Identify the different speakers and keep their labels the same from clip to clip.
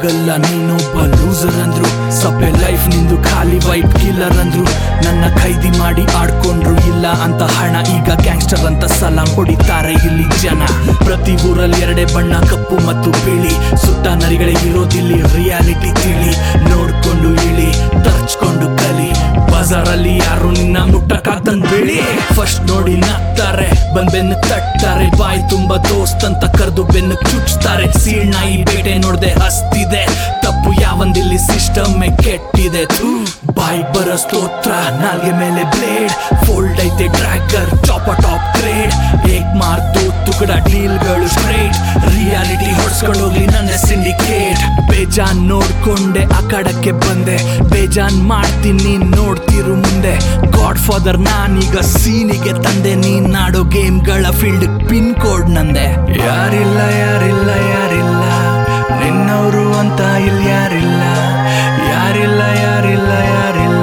Speaker 1: ಆಗಲ್ಲ ನೀನೊಬ್ಬ ಲೂಸರ್ ಅಂದ್ರು ಸಪ್ಪೆ ಲೈಫ್ ನಿಂದು ಖಾಲಿ ವೈಟ್ ಕಿಲ್ಲರ್ ಅಂದ್ರು ನನ್ನ ಖೈದಿ ಮಾಡಿ ಆಡ್ಕೊಂಡ್ರು ಇಲ್ಲ ಅಂತ ಹಣ ಈಗ ಗ್ಯಾಂಗ್ಸ್ಟರ್ ಅಂತ ಸಲಾಂ ಹೊಡಿತಾರೆ ಇಲ್ಲಿ ಜನ ಪ್ರತಿ ಊರಲ್ಲಿ ಎರಡೇ ಬಣ್ಣ ಕಪ್ಪು ಮತ್ತು ಬಿಳಿ ಸುತ್ತ ನರಿಗಳೇ ಇರೋದಿಲ್ಲಿ ರಿಯಾಲಿಟಿ ತಿಳಿ ನೋಡ್ಕೊಂಡು ಇಳಿ ತರ್ಚ್ಕೊಂಡು ಕಲಿ ಬಜಾರಲ್ಲಿ ಯಾರು ನಿನ್ನ ಮುಟ್ಟಕ್ಕಾಗ್ದಂಗ್ ಬಿಳಿ ಫಸ್ಟ್ ನೋಡಿ ನಗ್ತಾರೆ ಬಂದ್ ಬೆನ್ನು ತಟ್ತಾರೆ ಬಾಯಿ ತುಂಬಾ ದೋಸ್ತ್ ಅಂತ ಕರೆದು ಬೆನ್ನು ಚುಚ್ತಾರೆ ಸೀಳ್ ನಾಯಿ ಬೇಟೆ ನೋಡ್ದೆ ಹಸ್ತಿದೆ ತಪ್ಪು ಯಾವಂದಿಲ್ಲಿ ಸಿಸ್ಟಮ್ ಕೆಟ್ಟಿದೆ ಥೂ ಬಾಯಿ ಬರ ಸ್ತೋತ್ರ ನಾಲ್ಗೆ ಮೇಲೆ ಬ್ಲೇಡ್ ಫೋಲ್ಡ್ ಐತೆ ಟ್ರ್ಯಾಕರ್ ಟಾಪ ಟಾಪ್ ಗ್ರೇಡ್ ಹೇಗ್ ಮಾರ್ತು ತುಕಡ ಡೀಲ್ಗಳು ಸ್ಟ್ರೇಟ್ ರಿಯಾಲಿಟಿ ಹೊಡ್ಸ್ಕೊಂಡು ಹೋಗ್ಲಿ ನನ್ನ ಸಿಂಡಿಕೇಟ್ ಬೇಜಾನ್ ನೋಡ್ಕೊಂಡೆ ಆ ಕಡಕ್ಕೆ ಬಂದೆ ಬೇಜಾನ್ ಮಾಡ್ತೀನಿ ನೋಡ್ತಿರು ಮುಂದೆ ಗಾಡ್ ಫಾದರ್ ನಾನೀಗ ಸೀನಿಗೆ ತಂದೆ ನೀನ್ ನಾಡೋ ಗೇಮ್ಗಳ ಫೀಲ್ಡ್ ಪಿನ್ ಕೋಡ್ ನಂದೆ ಯಾರಿಲ್ಲ ಯಾರಿಲ್ಲ ಯಾರಿಲ್ಲ ನಿನ್ನವರು ಅಂತ ಇಲ್ಲಿ ಯಾರಿಲ್ಲ ಯಾರಿಲ್ಲ ಯಾರಿಲ್ಲ ಯಾರಿಲ್ಲ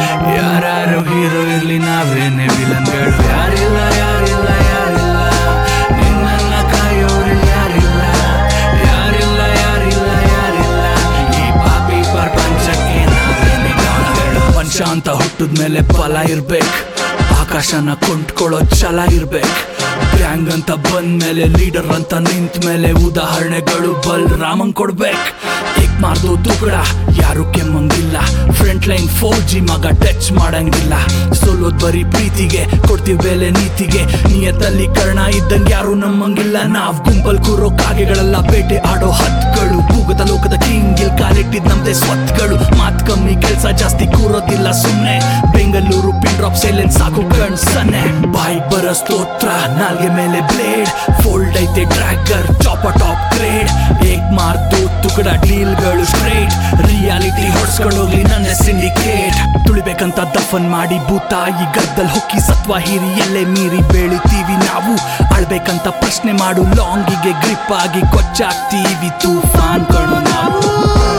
Speaker 1: ಯಾರು ಹೀರೋ ಇರ್ಲಿ ನಾವೇನೆ ವಿಲನ್ಗಳು ಯಾರಿಲ್ಲ ಯಾರಿಲ್ಲ ಯಾರಿಲ್ಲ ನಿನ್ನನ್ನ ಕಾಯೋರು ಯಾರಿಲ್ಲ ಯಾರಿಲ್ಲ ಯಾರಿಲ್ಲ ಯಾರಿಲ್ಲ ಈ ಪಾಪಿ ಪ್ರಪಂಚಕ್ಕೆ ನಾವೇನೆ ಕಾಣಗಳು ಮನುಷ್ಯ ಅಂತ ಹುಟ್ಟಿದ್ಮೇಲೆ ಫಲ ಇರ್ಬೇಕು ಆಕಾಶನ ಕೊಂಡ್ಕೊಳ್ಳೋ ಛಲ ಇರ್ಬೇಕು ಗ್ಯಾಂಗ್ ಅಂತ ಬಂದ್ಮೇಲೆ ಲೀಡರ್ ಅಂತ ನಿಂತ ಮೇಲೆ ಉದಾಹರಣೆಗಳು ಬಲ್ ರಾಮಂಗ್ ಕೊಡ್ಬೇಕು ಏಕ್ ಮಾರ್ದು ತುಕಡ ಯಾರು ಕೆಮ್ಮಂಗಿಲ್ಲ ಫ್ರಂಟ್ ಲೈನ್ ಫೋರ್ ಜಿ ಮಗ ಟಚ್ ಮಾಡಂಗಿಲ್ಲ ಸೋಲೋದ್ ಬರೀ ಪ್ರೀತಿಗೆ ಕೊಡ್ತೀವಿ ಬೆಲೆ ನೀತಿಗೆ ನಿಯತ್ತಲ್ಲಿ ಕರ್ಣ ಇದ್ದಂಗೆ ಯಾರು ನಮ್ಮಂಗಿಲ್ಲ ನಾವ್ ಗುಂಪಲ್ ಕೂರೋ ಕಾಗೆಗಳೆಲ್ಲ ಬೇಟೆ ಆಡೋ ಹತ್ಗಳು ಭೂಗತ ಲೋಕದ ಕಿಂಗಿಲ್ ಕಾಲಿಟ್ಟಿದ್ ನಮ್ದೆ ಸ್ವತ್ಗಳು ಮಾತ್ ಕಮ್ಮಿ ಕೆಲ್ಸ ಜಾಸ್ತಿ ಕೂರೋದಿಲ್ಲ ಸುಮ್ನೆ ಬೆಂಗಳೂರು ಪಿನ್ ಡ್ರಾಪ್ ಸೈಲೆನ್ಸ್ ಸಾಕು ಕಣ್ ಸನ್ನೆ ಬಾಯಿ ಬರ ಸ್ತೋತ್ರ ನಾಲ್ಗೆ ಮೇಲೆ ಬ್ಲೇಡ್ ಫೋಲ್ಡ್ ಐತೆ ಟ್ರ್ಯಾಕರ್ ಚಾಪ ಟಾಪ್ ಗ್ರೇಡ್ ಹೇಗ್ ಮಾರ್ತು ತುಕಡ ಡೀಲ್ಗಳು ಸ್ಟ್ರೇಟ್ ರಿಯಾಲಿಟಿ ಹೊಡ್ಸ್ಕೊಂಡು ಹೋಗ್ಲಿ ನನ್ನ ಸಿಂಡಿಕೇಟ್ ತುಳಿಬೇಕಂತ ದಫನ್ ಮಾಡಿ ಭೂತಾಯಿ ಗದ್ದಲ್ ಹೊಕ್ಕಿ ಸತ್ವ ಹೀರಿ ಎಲ್ಲೆ ಮೀರಿ ಬೆಳಿತೀವಿ ನಾವು ಆಳ್ಬೇಕಂತ ಪ್ರಶ್ನೆ ಮಾಡು ಲಾಂಗಿಗೆ ಗ್ರಿಪ್ ಆಗಿ ಕೊಚ್ಚಾಗ್ತೀವಿ ತೂಫಾನ್ ಕಣು ನಾವು